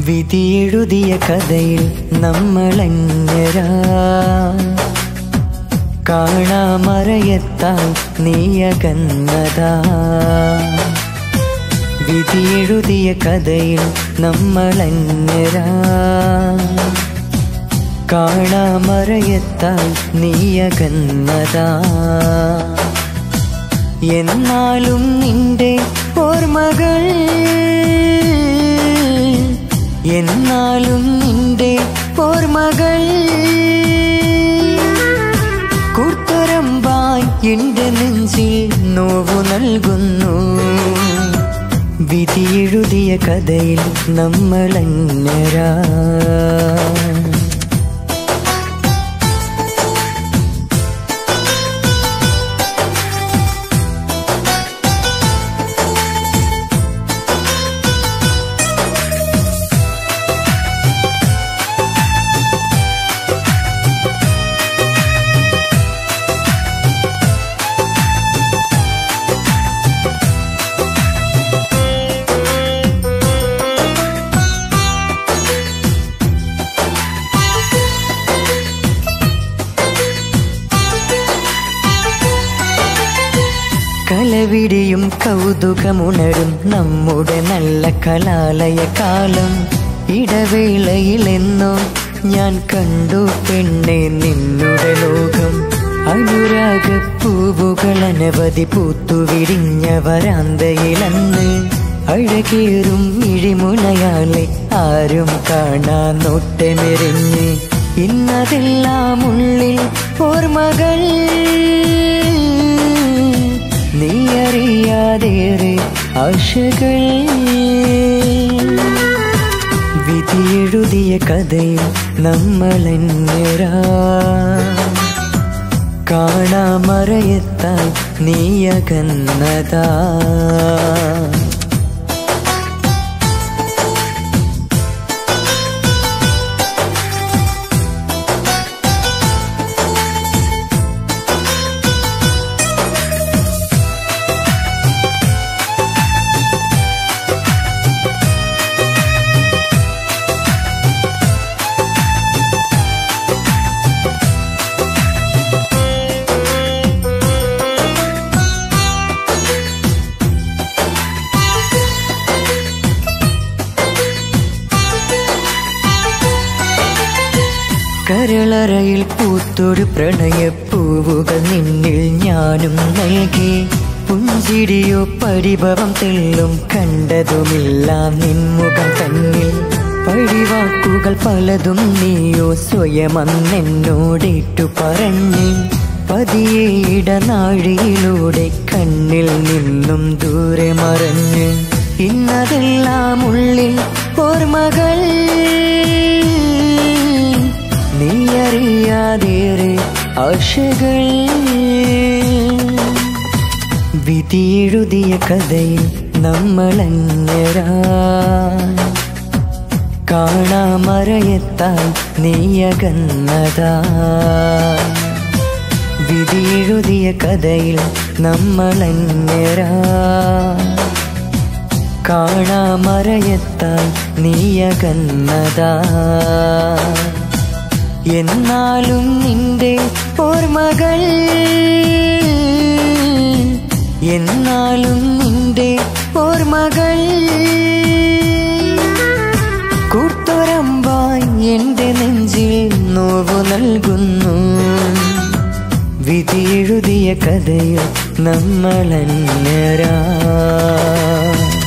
വിധിയെഴുതിയ കഥയിൽ നമ്മളഞ്ഞരാ കാണാമറയത്താൽ നീയകന്നതാ വിധിയെഴുതിയ കഥയിൽ നമ്മളഞ്ഞരാ കാണാമറയത്താൽ നീയകന്നതാ എന്നാലും നിന്റെ ഓർമ്മകൾ എന്നാലും നിന്റെ ഓർമ്മകൾ കൂട്ടുറമ്പായി എന്റെ നെഞ്ചിൽ നോവു നൽകുന്നു വിധിയെഴുതിയ കഥയിൽ നമ്മളഞ്ഞരാ കലവിടിയും കൗതുകമുണരും നമ്മുടെ നല്ല കലാലയ കാലം ഇടവേളയിലെന്നോ ഞാൻ കണ്ടു പെണ്ണെ നിന്നുടെ ലോകം അനുരാഗ പൂവുകൾ അനവധി പൂത്തുവിരിഞ്ഞ വരാന്തയിലന്ന് അഴകേറും ഇഴിമുനയാളെ ആരും കാണാൻ നോട്ടമെറിഞ്ഞ് ഇന്നതെല്ലാം ഉള്ളിൽ ഓർമ്മകൾ നീ അറിയാതേറെ ആശകൾ വിധിയെഴുതിയ കഥയിൽ നമ്മളെന്നരാ കാണാമറയത്താൽ നീയകന്നതാ കരളറയിൽ പൂത്തൊരു പ്രണയപ്പൂവുകൾ നിന്നിൽ ഞാനും നൽകി പുഞ്ചിരിയോ പരിഭവം തെല്ലും കണ്ടതുമില്ല നിൻമുഖം തന്നിൽ പഴിവാക്കുകൾ പലതും നീയോ സ്വയമന്നെന്നോടേറ്റു പറഞ്ഞ് പതിയെ ഇടനാഴിയിലൂടെ കണ്ണിൽ നിന്നും ദൂരെ മറഞ്ഞ് ഇന്നതെല്ലാം ഉള്ളിൽ ഓർമ്മകൾ നീ അറിയാതേറെ ആശകൾ വിധിയെഴുതിയ കഥയിൽ നമ്മളഞ്ഞരാ കാണാമറയത്താൽ നീയകന്നതാ വിധിയെഴുതിയ കഥയിൽ നമ്മളഞ്ഞരാ കാണാമറയത്താൽ നീയകന്നതാ എന്നാലും നിന്റെ ഓർമ്മകൾ എന്നാലും നിന്റെ ഓർമ്മകൾ കൂട്ടുറമ്പായി എന്റെ നെഞ്ചിൽ നോവു നൽകുന്നു വിധിയെഴുതിയ കഥയിൽ നമ്മളന്നരാ